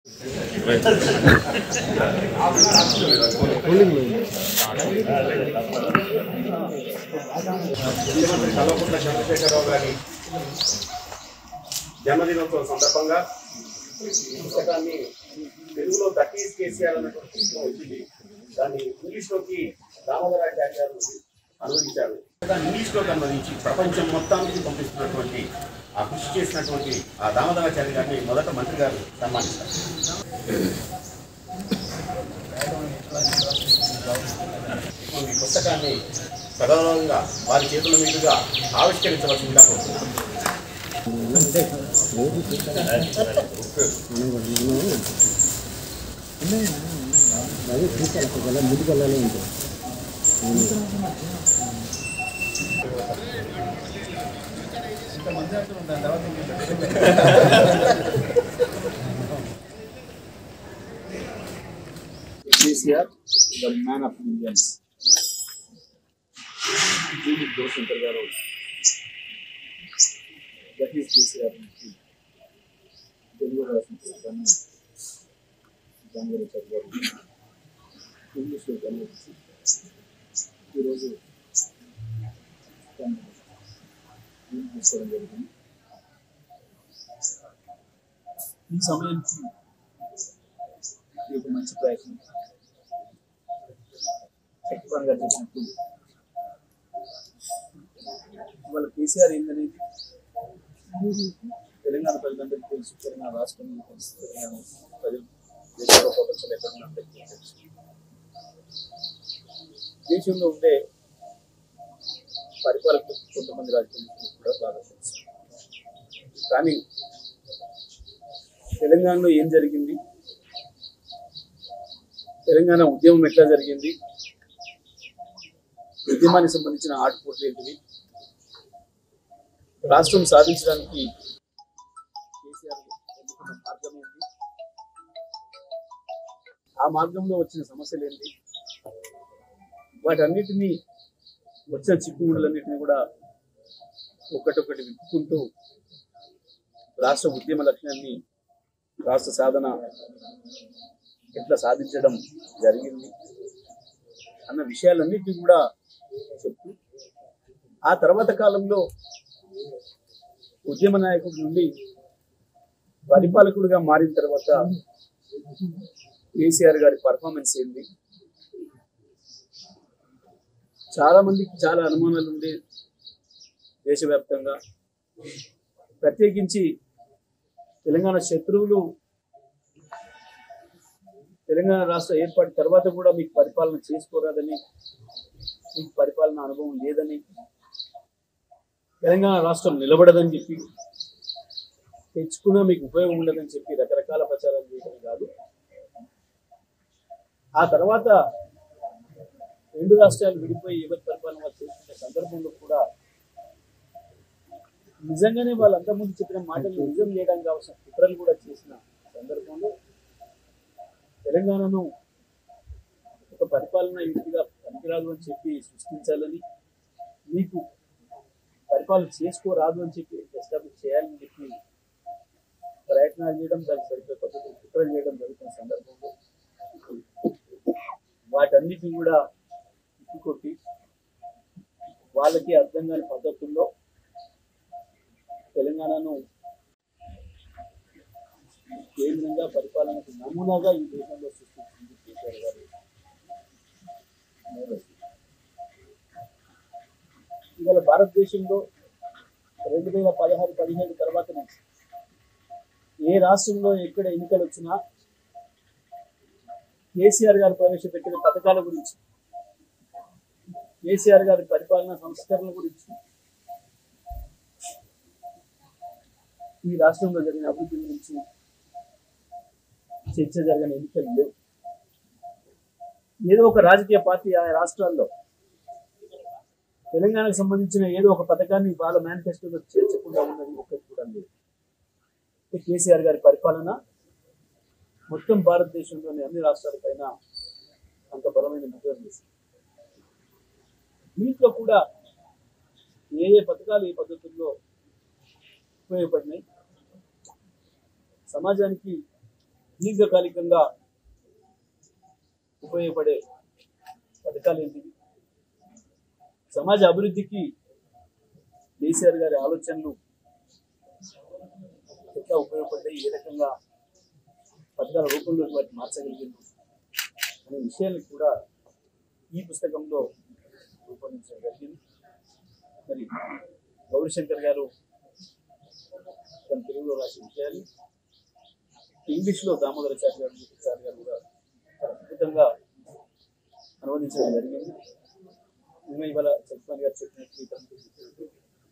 ముఖ్యమంత్రి కల్వకుంట్ల చంద్రశేఖరరావు గారి జన్మదినోత్సవం సందర్భంగా ఈ పుస్తకాన్ని తెలుగులో దక్కీస్ కేసీఆర్ అన్నటువంటి పుస్తకం వచ్చింది దాన్ని ఇంగ్లీష్లోకి రామోదరాచార్య గారు అనువదించారు దాన్ని ఇంగ్లీష్లోకి అనువదించి ప్రపంచం మొత్తానికి పంపిస్తున్నటువంటి ఆ కృషి చేసినటువంటి ఆ దామోదరాచార్య గారిని మొదట మంత్రి గారు సన్మానిస్తారు ఇప్పుడు ఈ పుస్తకాన్ని సగౌరవంగా వారి చేతుల మీదుగా ఆవిష్కరించవలసిందిగా కోరుతున్నాను KCR the man of Indians జీవి జోశంకర్ గారు దట్ ఈస్ కేసీఆర్ నుంచి తెలుగు రాసిన పుస్తకాన్ని గంగారాచారి గారు ఇంగ్లీష్లో కనుగొచ్చి ఈరోజు దాన్ని దీన్ని తీసుకోవడం జరిగింది ఈ సమయానికి ఇది ఒక మంచి ప్రయత్నం చక్రపాణి గారు చెప్పినట్టు ఇవాళ కేసీఆర్ ఏందనేది తెలంగాణ ప్రజలందరికీ తెలుసు తెలంగాణ రాష్ట్రం తెలుసు తెలంగాణ ప్రజలు దేశంలో ప్రపంచంలో ఎక్కడ ఉన్న అందరికీ తెలుసు దేశంలో ఉండే పరిపాలకులు కొంతమంది రాజకీయ కూడా బాగా తెలుసు కానీ తెలంగాణలో ఏం జరిగింది తెలంగాణ ఉద్యమం ఎట్లా జరిగింది ఉద్యమానికి సంబంధించిన ఆటుపోట్లు ఏంటివి రాష్ట్రం సాధించడానికి కేసీఆర్ ఎన్నుకున్న మార్గం ఏంటి ఆ మార్గంలో వచ్చిన సమస్యలు ఏంటి వాటన్నిటినీ వచ్చిన చిక్కుముడులన్నిటిని కూడా ఒకటొకటి విప్పుకుంటూ రాష్ట్ర ఉద్యమ లక్ష్యాన్ని రాష్ట్ర సాధన ఎట్లా సాధించడం జరిగింది అన్న విషయాలన్నిటినీ కూడా చెప్తూ ఆ తర్వాత కాలంలో ఉద్యమ నాయకుడి నుండి పరిపాలకుడిగా మారిన తర్వాత కేసీఆర్ గారి పర్ఫార్మెన్స్ ఏంది చాలా మందికి చాలా అనుమానాలు ఉండే దేశవ్యాప్తంగా ప్రత్యేకించి తెలంగాణ శత్రువులు తెలంగాణ రాష్ట్ర ఏర్పాటు తర్వాత కూడా మీకు పరిపాలన చేసుకోరాదని మీకు పరిపాలన అనుభవం లేదని తెలంగాణ రాష్ట్రం నిలబడదని చెప్పి తెచ్చుకున్నా మీకు ఉపయోగం ఉండదని చెప్పి రకరకాల ప్రచారాలు చేయడం కాదు ఆ తర్వాత రెండు రాష్ట్రాలు విడిపోయి ఎవరి పరిపాలన వారు చేసుకునే సందర్భంలో కూడా నిజంగానే వాళ్ళు అంతకుముందు చెప్పిన మాటలు నిజం చేయడానికి కావాల్సిన కుట్రలు కూడా చేసిన సందర్భంలో తెలంగాణను ఒక పరిపాలన యుక్తిగా పనికిరాదు అని చెప్పి సృష్టించాలని మీకు పరిపాలన చేసుకోరాదు అని చెప్పి ఎస్టాబ్లిష్ చేయాలని చెప్పి ప్రయత్నాలు చేయడం దానికి సరిపోయే పద్ధతులు కుట్రలు చేయడం జరుగుతున్న సందర్భంలో వాటన్నిటిని కూడా కొట్టి వాళ్ళకి అర్థం కాని పద్ధతుల్లో తెలంగాణను కేంద్రంగా పరిపాలనకు నమూనాగా ఈ దేశంలో సృష్టించింది కేసీఆర్ గారు ఇవాళ భారతదేశంలో రెండు వేల పదహారు పదిహేడు తర్వాత నుంచి ఏ రాష్ట్రంలో ఎక్కడ ఎన్నికలు వచ్చినా కేసీఆర్ గారు ప్రవేశపెట్టిన పథకాల గురించి కేసీఆర్ గారి పరిపాలనా సంస్కరణల గురించి ఈ రాష్ట్రంలో జరిగిన అభివృద్ధి గురించి చర్చ జరగని ఎన్నికలు లేవు ఏదో ఒక రాజకీయ పార్టీ ఆ రాష్ట్రాల్లో తెలంగాణకు సంబంధించిన ఏదో ఒక పథకాన్ని వాళ్ళ మేనిఫెస్టోలో చేర్చకుండా ఉన్నది ఒక్కటి కూడా లేదు అంటే కేసీఆర్ గారి పరిపాలన మొత్తం భారతదేశంలోని అన్ని రాష్ట్రాలపైన అంత బలమైన ముద్ర వేసింది దీంట్లో కూడా ఏ ఏ పథకాలు ఏ పద్ధతుల్లో ఉపయోగపడినాయి సమాజానికి దీర్ఘకాలికంగా ఉపయోగపడే పథకాలు ఏంటివి సమాజ అభివృద్ధికి కేసీఆర్ గారి ఆలోచనలు ఎట్లా ఉపయోగపడ్డాయి ఏ రకంగా పథకాల రూపంలో వాటిని మార్చగలిగింది అనే విషయాన్ని కూడా ఈ పుస్తకంలో రూపొందించడం జరిగింది మరి గౌరీశంకర్ గారు తన తెలుగులో రాసిన విషయాలు ఇంగ్లీష్లో దామోదరాచార్య గారు చారి గారు కూడా చాలా అద్భుతంగా అనువదించడం జరిగింది నిన్న ఇవాళ చక్రపాణి గారు చెప్పినట్లు ఇతరులకు చెప్పినట్లు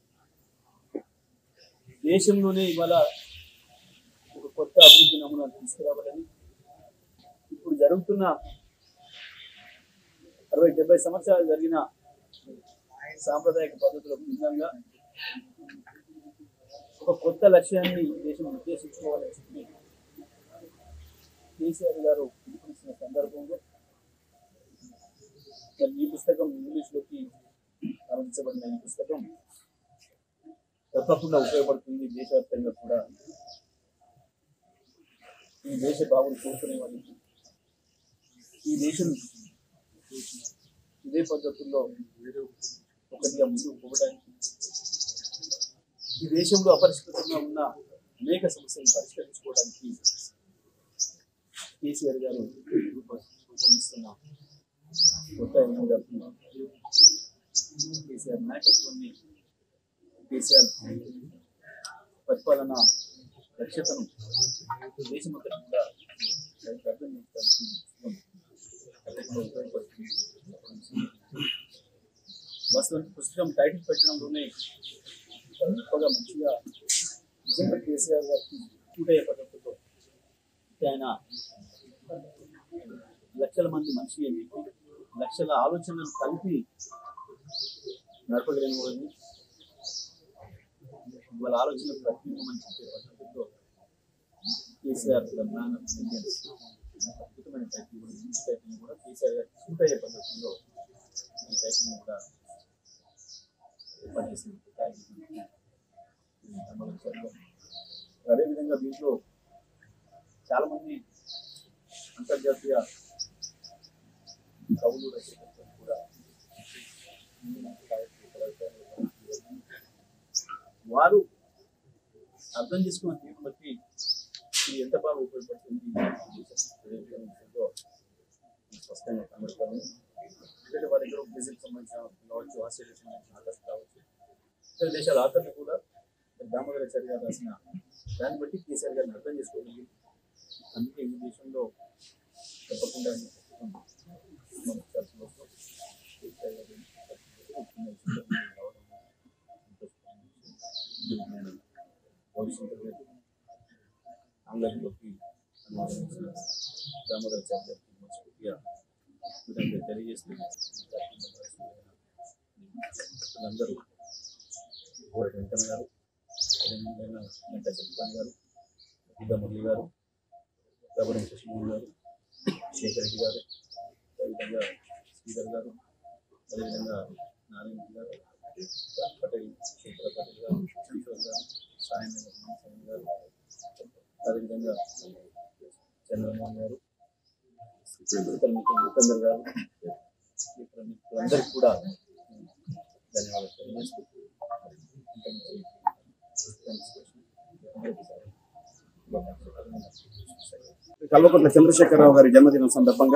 దేశంలోనే ఇవాళ ఒక కొత్త అభివృద్ధి నమూనాను తీసుకురావాలని ఇప్పుడు జరుగుతున్న అరవై డెబ్బై సంవత్సరాలు జరిగిన సాంప్రదాయక పద్ధతులకు భిన్నంగా ఒక కొత్త లక్ష్యాన్ని దేశం ఉద్దేశించుకోవాలని చెప్పి కేసీఆర్ గారు పిలుపునిచ్చిన సందర్భంలో మరి ఈ పుస్తకం ఇంగ్లీష్లోకి అనువదించబడిన ఈ పుస్తకం తప్పకుండా ఉపయోగపడుతుంది దేశవ్యాప్తంగా కూడా ఈ దేశ బాబులు కోరుకునే వాళ్ళకి ఈ దేశం ఇదే పద్ధతుల్లో ఒకటిగా ముందుకు పోవడానికి ఈ దేశంలో అపరిష్కృతంగా ఉన్న అనేక సమస్యలను పరిష్కరించుకోవడానికి కేసీఆర్ గారు రూప- రూపొందిస్తున్న కొత్త ఎన్నికల కేసీఆర్ నాయకత్వాన్ని కేసీఆర్ పరిపాలన దక్షతను దేశమంతటా కూడా దానికి అర్థం చేసుకోవడానికి తప్పకుండా ఉపయోగపడుతుంది. వాస్తవానికి పుస్తకం టైటిల్ పెట్టడంలోనే గొప్పగా మంచిగా నిజంగా కేసీఆర్ గారికి కూటయ్యే పద్ధతిలో ఆయన లక్షల మంది మనిషి అని చెప్పి లక్షల ఆలోచనలు కలిపి నడపగలిగిన వాడిని వాళ్ళ ఆలోచనలు ప్రతిబింబమని చెప్పే పద్ధతిలో KCR the man of Indians అద్భుతమైన టైటిల్ కూడా మంచి టైటిల్ కూడా కేసీఆర్ గారికి సూట్ అయ్యే పద్ధతిలో ఈ టైటిల్ కూడా ఏర్పాటు చేసిన టైటిల్ గమనించారు. అదేవిధంగా దీంట్లో చాలా మంది అంతర్జాతీయ కవులు రచయితలు కూడా వారు అర్థం చేసుకున్న తీరు బట్టి ఇది ఎంత బాగా ఉపయోగపడుతుంది విషయంలో స్పష్టంగా కనబడతాము ఎందుకంటే వారి దగ్గర బ్రెజిల్ సంబంధించిన కావచ్చు ఆస్ట్రేలియా సంబంధించిన ఆటలు కావచ్చు ఇతర దేశాల ఆటలు కూడా దామోదరాచార్య గారు రాసిన దాన్ని బట్టి కేసీఆర్ గారిని అర్థం చేసుకోగలిగి అందుకే ఈ దేశంలో తప్పకుండా ఈ పుస్తకం మన చర్చలో కేసీఆర్ గారి ముఖ్యమైన విషయాలు రావడం సంతోషకరమైన విషయం. భవిష్యత్తు రేపు ఆంగ్లంలోకి అనువాదించిన దామోదరాచార్య గారికి మనస్ఫూర్తిగా కృతజ్ఞతలు తెలియజేస్తూ అందరూ గోరె వెంకన్న గారు అదేవిధంగా వెంకట చక్రపాణి గారు బుద్ధ మురళి గారు రబరం కృష్ణమూర్తి గారు శేఖర్ రెడ్డి గారు అదేవిధంగా శ్రీధర్ గారు అదేవిధంగా నారాయణ గారు పటేల్ శేఖర పటేల్ గారు కిషోర్ గారు సాయం సాయం గారు అదేవిధంగా చంద్రమోహన్ గారు ఇతర మిత్రులు ఉపేందర్ గారు ఇతర మిత్రులందరికీ కూడా ధన్యవాదాలు తెలియజేస్తూ ఇంత మంచి కల్వకుంట్ల చంద్రశేఖరరావు గారి జన్మదినం సందర్భంగా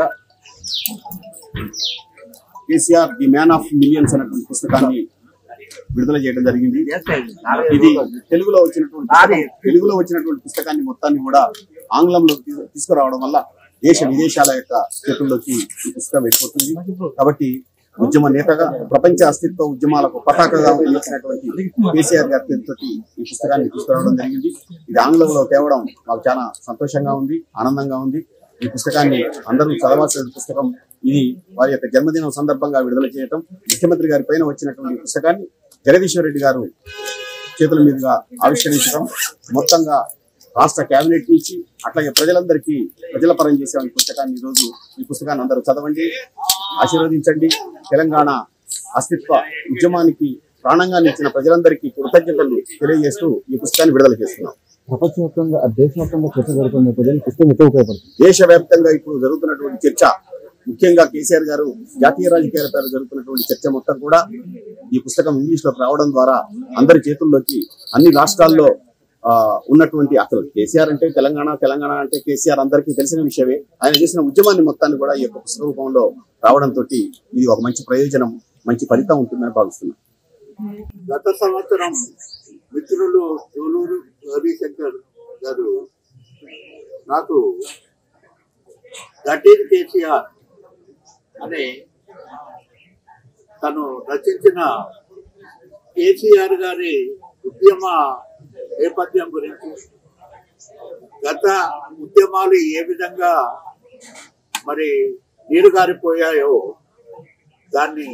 KCR the man of millions అనేటువంటి పుస్తకాన్ని విడుదల చేయడం జరిగింది ఇది తెలుగులో వచ్చినటువంటి పుస్తకం. తెలుగులో వచ్చినటువంటి పుస్తకాన్ని మొత్తాన్ని కూడా ఆంగ్లంలో తీ- తీసుకురావడం వల్ల దేశ విదేశాల యొక్క చేతుల్లోకి ఈ పుస్తకం వెళ్ళిపోతుంది కాబట్టి ఉద్యమ నేతగా ప్రపంచ అస్తిత్వ ఉద్యమాలకు పతాకగా నిలిచినటువంటి కేసీఆర్ గారి పేరుతో ఈ పుస్తకాన్ని తీసుకురావడం జరిగింది ఇది ఆంగ్లంలో తేవడం మాకు చాలా సంతోషంగా ఉంది ఆనందంగా ఉంది ఈ పుస్తకాన్ని అందరూ చదవాల్సిన పుస్తకం ఇది వారి యొక్క జన్మదినం సందర్భంగా విడుదల చేయటం ముఖ్యమంత్రి గారి పైన వచ్చినటువంటి ఈ పుస్తకాన్ని జగదీశ్వర్ రెడ్డి గారు చేతుల మీదుగా ఆవిష్కరించడం మొత్తంగా రాష్ట్ర కేబినెట్ నుంచి అట్లాగే ప్రజలందరికీ ప్రజల పరం చేసే ఈ పుస్తకాన్ని ఈరోజు ఈ పుస్తకాన్ని అందరూ చదవండి ఆశీర్వదించండి తెలంగాణ అస్తిత్వ ఉద్యమానికి ప్రాణంగా నిలిచిన ప్రజలందరికీ కృతజ్ఞతలు తెలియజేస్తూ ఈ పుస్తకాన్ని విడుదల చేస్తున్నాం ప్రపంచవ్యాప్తంగా ఆ దేశవ్యాప్తంగా చర్చ జరుగుతున్న నేపథ్యంలో పుస్తకం ఎక్కువ ఉపయోగపడుతుంది దేశవ్యాప్తంగా ఇప్పుడు జరుగుతున్నటువంటి చర్చ ముఖ్యంగా కేసీఆర్ గారు జాతీయ రాజకీయాల పైన జరుగుతున్నటువంటి చర్చ మొత్తం కూడా ఈ పుస్తకం ఇంగ్లీష్ లోకి రావడం ద్వారా అందరి చేతుల్లోకి అన్ని రాష్ట్రాల్లో ఆ, ఉన్నటువంటి అసలు కేసీఆర్ అంటే తెలంగాణ తెలంగాణ అంటే కేసీఆర్ అందరికీ తెలిసిన విషయమే ఆయన చేసిన ఉద్యమాన్ని మొత్తాన్ని కూడా ఈ యొక్క పుస్తక రూపంలో రావడంతో ఇది ఒక మంచి ప్రయోజనం మంచి ఫలితం ఉంటుందని భావిస్తున్నాను గత సంవత్సరం మిత్రులు జోలూరు హరిశంకర్ గారు నాకు గటీర్ కేసీఆర్ అనే తను రచించిన కేసీఆర్ గారి ఉద్యమ నేపథ్యం గురించి గత ఉద్యమాలు ఏ విధంగా మరి నీరుగారిపోయాయో దాన్ని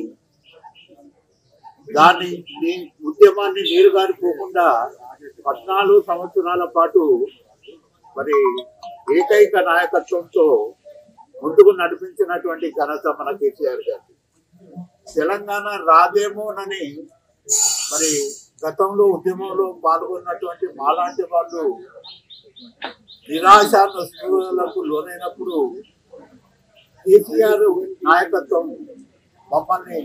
దాన్ని నీ ఉద్యమాన్ని నీరుగారిపోకుండా పద్నాలుగు సంవత్సరాల పాటు మరి ఏకైక నాయకత్వంతో ముందుకు నడిపించినటువంటి ఘనత మన కేసీఆర్ గారు తెలంగాణ రాదేమోనని మరి గతంలో ఉద్యమంలో పాల్గొన్నటువంటి మాలాంటి వాళ్ళు నిరాశ నిస్పృహలకు లోనైనప్పుడు కేసీఆర్ నాయకత్వం మమ్మల్ని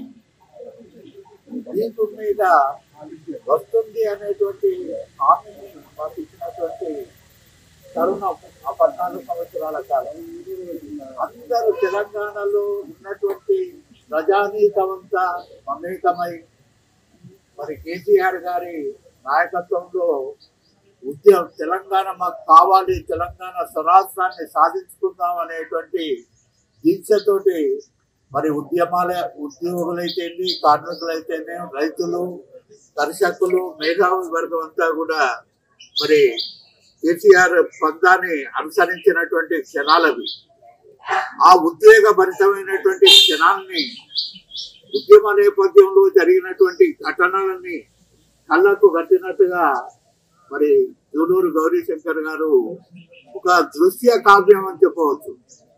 దీని మీద వస్తుంది అనేటువంటి హామీని మాకు ఇచ్చినటువంటి తరుణం ఆ పద్నాలుగు సంవత్సరాల కాలం అందరూ తెలంగాణలో ఉన్నటువంటి ప్రజానీకమంతా మమేకమై మరి కేసీఆర్ గారి నాయకత్వంలో ఉద్యమం తెలంగాణ మాకు కావాలి తెలంగాణ స్వరాష్ట్రాన్ని సాధించుకుందాం అనేటువంటి దీక్షతోటి మరి ఉద్యమాల ఉద్యోగులైతేనే కార్మికులైతేనే రైతులు కర్షకులు మేధావి వర్గం అంతా కూడా మరి కేసీఆర్ పందాన్ని అనుసరించినటువంటి క్షణాలవి ఆ ఉద్వేగభరితమైనటువంటి క్షణాలని ఉద్యమ నేపథ్యంలో జరిగినటువంటి ఘటనలని కళ్ళకు కట్టినట్టుగా మరి జూలూరు గౌరీశంకర్ గారు ఒక దృశ్య కావ్యం అని చెప్పవచ్చు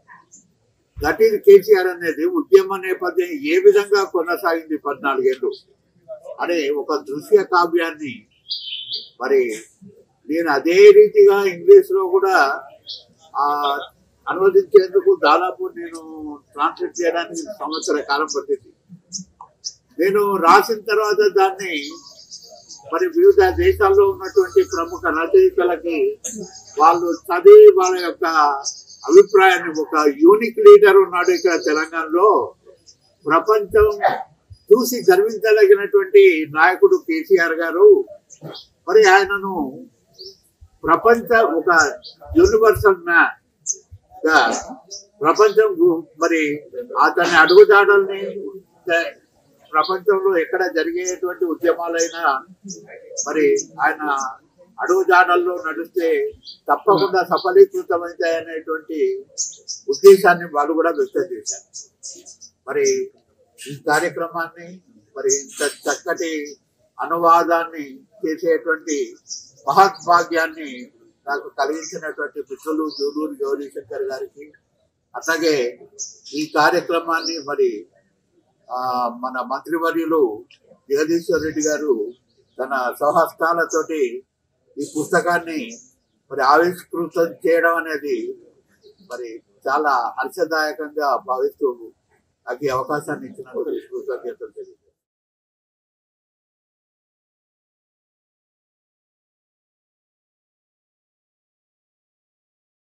దట్ ఈజ్ కేసీఆర్ అనేది ఉద్యమ నేపథ్యం ఏ విధంగా కొనసాగింది పద్నాలుగేళ్ళు అనే ఒక దృశ్య కావ్యాన్ని మరి నేను అదే రీతిగా ఇంగ్లీష్ లో కూడా ఆ అనువదించేందుకు దాదాపు నేను ట్రాన్స్లేట్ చేయడానికి సంవత్సర కాలం పట్టింది నేను రాసిన తర్వాత దాన్ని మరి వివిధ దేశాల్లో ఉన్నటువంటి ప్రముఖ రచయితలకి వాళ్ళు చదివి వాళ్ళ యొక్క అభిప్రాయాన్ని ఒక యూనిక్ లీడర్ ఉన్నాడు ఇక్కడ తెలంగాణలో ప్రపంచం చూసి గర్వించదగినటువంటి నాయకుడు కేసీఆర్ గారు మరి ఆయనను ప్రపంచ ఒక యూనివర్సల్ మ్యాన్ గా ప్రపంచం గు- మరి అతని అడుగుజాడల్ని ద- ప్రపంచంలో ఎక్కడ జరిగేటువంటి ఉద్యమాలైనా మరి ఆయన అడుగుజాడల్లో నడిస్తే తప్పకుండా సఫలీకృతమవుతాయి అనేటువంటి ఉద్దేశాన్ని వాళ్ళు కూడా వ్యక్తం చేశారు మరి ఈ కార్యక్రమాన్ని మరి ఇంత చక్కటి అనువాదాన్ని చేసేటువంటి మహద్భాగ్యాన్ని నాకు కలిగించినటువంటి మిత్రులు జూలూరు గౌరీశంకర్ గారికి అట్లాగే ఈ కార్యక్రమాన్ని మరి ఆ, మన మంత్రివర్యులు జగదీశ్వర్ రెడ్డి గారు తన స్వహస్తాలతోటి ఈ పుస్తకాన్ని మరి ఆవిష్కృతం చేయడం అనేది మరి చాలా హర్షదాయకంగా భావిస్తూ నాకు ఈ అవకాశాన్ని ఇచ్చినందుకు కృతజ్ఞతలు తెలియజేస్తున్నాను.